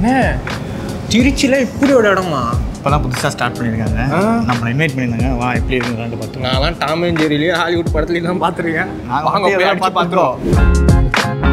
அண்ணே திருச்சியில் இப்படி ஒரு இடமா இப்போலாம் புதுசாக ஸ்டார்ட் பண்ணியிருக்காங்க ஆ. நம்மளை இன்வைட் பண்ணியிருந்தாங்க வா எப்படி இருக்குன்னு பார்த்து நான்லாம் டாம் அண்ட் ஜெரிலையும் ஹாலிவுட் படத்துலையும் தான் பார்த்துருக்கேன் நாங்க வாங்க போய் போய் அதெல்லாம் அடிச்சு பார்த்துக்குறோம். பார்த்துருவோம்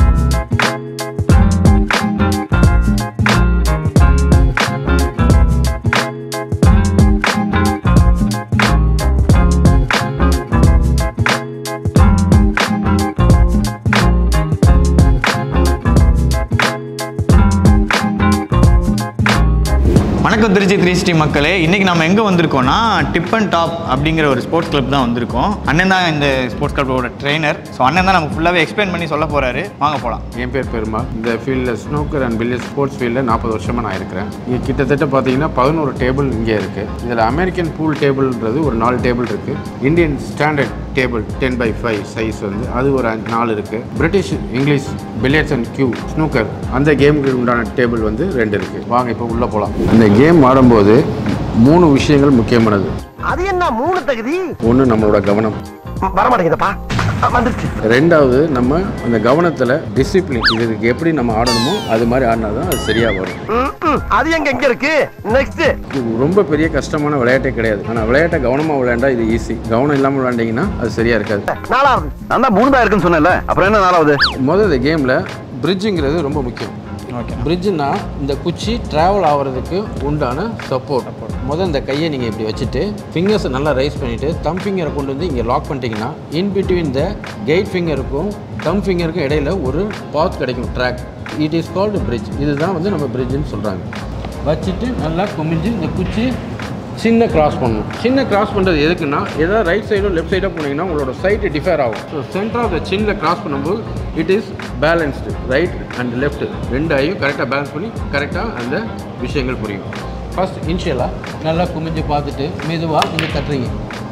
வணக்கம் திருச்சி த்ரீ சிட்டி மக்களே இன்னைக்கு நம்ம எங்கே வந்திருக்கோம்னா டிப் அண்ட் டாப் அப்படிங்கிற ஒரு ஸ்போர்ட்ஸ் கிளப் தான் வந்திருக்கோம் அண்ணன் தான் இந்த ஸ்போர்ட்ஸ் கிளப்போட ட்ரெயினர் ஸோ அண்ணன் தான் நமக்கு ஃபுல்லாகவே எக்ஸ்பிளைன் பண்ணி சொல்ல போறாரு வாங்க போகலாம் என் பேர் பெருமாள் இந்த ஃபீல்டில் ஸ்னோக்கர் அண்ட் பில்லியர்ட் ஸ்போர்ட்ஸ் ஃபீல்டில் நாற்பது வருஷமாக நான் இருக்கிறேன் இங்கே கிட்டத்தட்ட பார்த்தீங்கன்னா பதினோரு டேபிள் இங்கே இருக்குது இதில் அமெரிக்கன் பூல் டேபிள்ன்றது ஒரு நாலு டேபிள் இருக்குது Indian standard table ten by five size வந்து அது ஒரு அஞ்சு- நாலு இருக்குது British English billiards and cue snooker அந்த கேமுக்கு உண்டான டேபிள் வந்து ரெண்டு இருக்குது வாங்க இப்போ உள்ளே போகலாம் அந்த கேம் ஆடும்போது மூணு விஷயங்கள் முக்கியமானது அது என்ன மூணு தகுதி ஒன்று நம்மளோட கவனம் வர மாட்டேங்குதப்பா வந்துருச்சு ரெண்டாவது நம்ம அந்த கவனத்தில் டிசிப்ளின் இதுக்கு எப்படி நம்ம ஆடணுமோ அது மாதிரி ஆடினா தான் அது சரியாக வரும் ம், ம். அது எங்க எங்க இருக்கு நெக்ஸ்ட் இது ரொம்ப பெரிய கஷ்டமான விளையாட்டே கிடையாது ஆனால் விளையாட்டை கவனமாக விளையாண்டா இது ஈஸி கவனம் இல்லாமல் விளையாண்டிங்கன்னா அது சரியாக இருக்காது நாலாவது நான் தான் மூணு தான் இருக்குன்னு சொன்னேன்ல அப்புறம் என்ன நாலாவது முதல் இந்த கேமில் பிரிட்ஜுங்கிறது ரொம்ப முக்கியம் ஓகே பிரிட்ஜுனா இந்த குச்சி ட்ராவல் ஆகிறதுக்கு உண்டான சப்போர்ட் முதல் இந்த கையை நீங்கள் இப்படி வச்சுட்டு ஃபிங்கர்ஸை நல்லா ரைஸ் பண்ணிவிட்டு தம் ஃபிங்கரை கொண்டு வந்து இங்கே லாக் பண்ணிட்டீங்கன்னா இன் பிட்வீன் த கெயிட் ஃபிங்கருக்கும் தம் ஃபிங்கருக்கும் இடையில ஒரு பாத் கிடைக்கும் track it is called bridge இதுதான் வந்து நம்ம பிரிட்ஜுன்னு சொல்கிறாங்க வச்சுட்டு நல்லா குமிஞ்சு இந்த குச்சி சின்ன கிராஸ் பண்ணணும் சின்ன கிராஸ் பண்ணுறது எதுக்குன்னா ஏதாவது ரைட் சைடோ லெஃப்ட் சைடோ போனீங்கன்னா உங்களோட சைட்டு டிஃபர் ஆகும் ஸோ சென்டர் ஆஃப் த சின்ன கிராஸ் பண்ணும்போது it is balanced right and left ரெண்டு ஐயும் கரெக்டாக பேலன்ஸ் பண்ணி கரெக்டாக அந்த விஷயங்கள் புரியும் ஃபர்ஸ்ட் இனிஷியலாக நல்லா குமிஞ்சு பார்த்துட்டு மெதுவாக நீங்கள் தட்டுறீங்க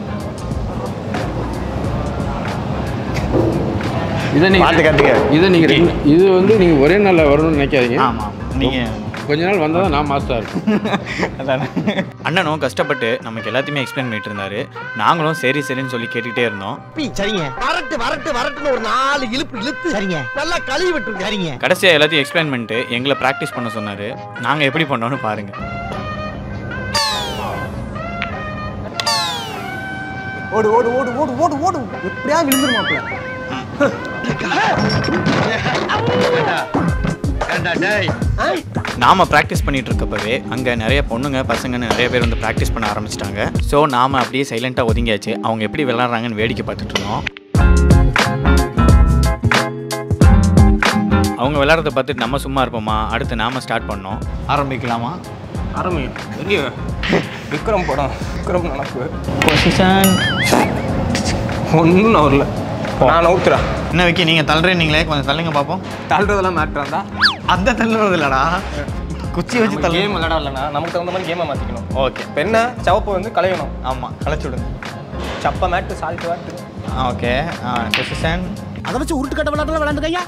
இதை பார்த்து நீங்கள் கற்றுக்க இதை நீங்கள் ரெண்டு இது வந்து நீங்கள் ஒரே நாளில் வரணும்னு நினைக்காதீங்க ஆமாம் நீங்கள் கொஞ்ச நாள் வந்தால் தான் நான் மாஸ்டர் அதானே அண்ணனும் கஷ்டப்பட்டு நமக்கு எல்லாத்தையுமே எக்ஸ்பிளைன் பண்ணிட்டு இருந்தாரு நாங்களும் சரி சரின்னு சொல்லி கேட்டுக்கிட்டே இருந்தோம் சரிங்க வரட்டு வரட்டு வரட்டுன்னு ஒரு நாலு இழுப்பு இழுத்து சரிங்க நல்லா கழுவி விட்டு சரிங்க கடைசியாக எல்லாத்தையும் எக்ஸ்பிளைன் பண்ணிட்டு எங்களை ப்ராக்டிஸ் பண்ண சொன்னார் நாங்கள் எப்படி பண்ணோன்னு பாருங்கள் ஓடு ஓடு ஓடு ஓடு ஓடு ஓடு எப்படியா விழுந்துருமாப்ல நாம ப்ராக்டிஸ் பண்ணிட்டு இருக்கப்பவே அங்கே நிறைய பொண்ணுங்க பசங்கன்னு நிறைய பேர் வந்து ப்ராக்டிஸ் பண்ண ஆரம்பிச்சிட்டாங்க ஸோ நாம அப்படியே சைலண்டாக ஒதுங்கியாச்சு அவங்க எப்படி விளாட்றாங்கன்னு வேடிக்கை பார்த்துட்டு இருந்தோம் அவங்க விளையாடுறத பார்த்துட்டு நம்ம சும்மா இருப்போமா அடுத்து நாம ஸ்டார்ட் பண்ணோம் ஆரம்பிக்கலாமா ஆரம்பி எங்க விக்ரம் படம் விக்ரம் நினப்பு பொசிஷன் ஒன்றும் நான் வரல நான் நவுத்துறேன் என்ன வைக்கி நீங்கள் தள்ளுறீங்களே கொஞ்சம் தள்ளுங்க பார்ப்போம் தள்ளுறதெல்லாம் மேட்ரு தான் அந்த தள்ளுறது இல்லடா குச்சி வச்சு தள்ளு கேம் விளையாட இல்லைனா நமக்கு தகுந்த மாதிரி கேமை மாற்றிக்கணும் ஓகே இப்போ என்ன சிவப்பு வந்து களையணும் ஆமாம் களைச்சி விடுங்க சப்ப மேட்டு சால்ட் மேட்டு ஓகே பொசிஷன் அதை வச்சு உருட்டு கட்ட விளையாட்டுல விளையாண்டுக்கையா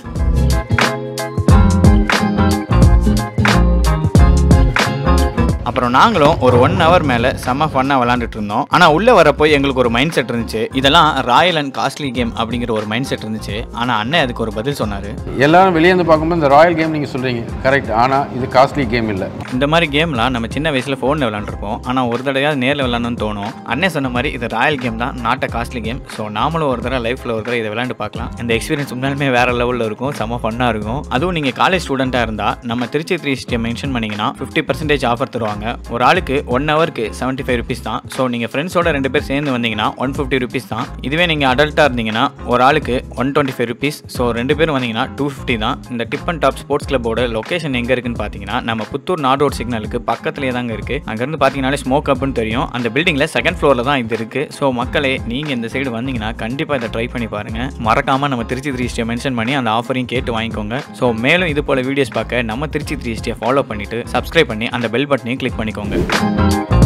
அப்புறம் நாங்களும் ஒரு ஒன் ஹவர் மேலே செம்ம ஃபன்னாக விளாண்டுட்டு இருந்தோம் ஆனால் உள்ளே வரப்போ எங்களுக்கு ஒரு மைண்ட் செட் இருந்துச்சு இதெல்லாம் ராயல் அண்ட் காஸ்ட்லி கேம் அப்படிங்கிற ஒரு மைண்ட் செட் இருந்துச்சு ஆனால் அண்ணன் அதுக்கு ஒரு பதில் சொன்னார் எல்லாரும் வெளியே இருந்து பார்க்கும்போது இந்த ராயல் கேம் நீங்கள் சொல்கிறீங்க கரெக்ட் ஆனால் இது காஸ்ட்லி கேம் இல்லை இந்த மாதிரி கேம்லாம் நம்ம சின்ன வயசில் ஃபோனில் விளாண்டுருப்போம் ஆனால் ஒரு தடவையாவது நேரில் விளாடணும்னு தோணும் அண்ணன் சொன்ன மாதிரி இது ராயல் கேம் தான் not a costly game so நாமளும் ஒரு தடவை லைஃப்பில் ஒரு தடவை இதை விளாண்டு பார்க்கலாம் இந்த எக்ஸ்பீரியன்ஸ் உண்மையாலுமே வேறு லெவலில் இருக்கும் செம்ம ஃபன்னாக இருக்கும் அதுவும் நீங்கள் காலேஜ் ஸ்டூடெண்ட்டாக இருந்தால் நம்ம திருச்சி த்ரீ சிட்டியை மென்ஷன் பண்ணிங்கன்னா ஃபிஃப்டி பர்சன்டேஜ் ஆஃபர் தருவாங்க ஒரு ஆளுக்கு ஒன் ஹவருக்கு செவன்ட்டி ஃபைவ் ருபீஸ் தான் ஸோ நீங்கள் ஃப்ரெண்ட்ஸோட ரெண்டு பேர் சேர்ந்து வந்தீங்கன்னா ஒன் ஃபிஃப்டி ருபீஸ் தான் இதுவே நீங்கள் அடல்ட்டாக இருந்தீங்கன்னா ஒரு ஆளுக்கு one twenty five rupees so ரெண்டு பேரும் வந்தீங்கன்னா டூ ஃபிஃப்டி தான் இந்த டிப் அண்ட் டாப் ஸ்போர்ட்ஸ் கிளப்போட லொகேஷன் எங்கே இருக்குன்னு பார்த்தீங்கன்னா நம்ம புத்தூர் நாட் ரோட் சிக்னலுக்கு பக்கத்துலேயே தாங்க இருக்குது அங்கேருந்து பார்த்தீங்கன்னாலே ஸ்மோக் அப்னு தெரியும் அந்த பில்டிங்கில் செகண்ட் ஃப்ளோரில் தான் இது இருக்குது ஸோ மக்களே நீங்கள் இந்த சைடு வந்தீங்கன்னா கண்டிப்பாக இதை ட்ரை பண்ணி பாருங்கள் மறக்காமல் நம்ம திருச்சி த்ரீ ஸ்டே மென்ஷன் பண்ணி அந்த ஆஃபரையும் கேட்டு வாங்கிக்கோங்க ஸோ மேலும் இது போல் வீடியோஸ் பார்க்க நம்ம திருச்சி த்ரீ ஸ்டே ஃபாலோ பண்ணிவிட்டு சப்ஸ்கிரைப் பண்ணி அந்த பெல் பட்டனையும் கிளிக் பண்ணிக்கோங்க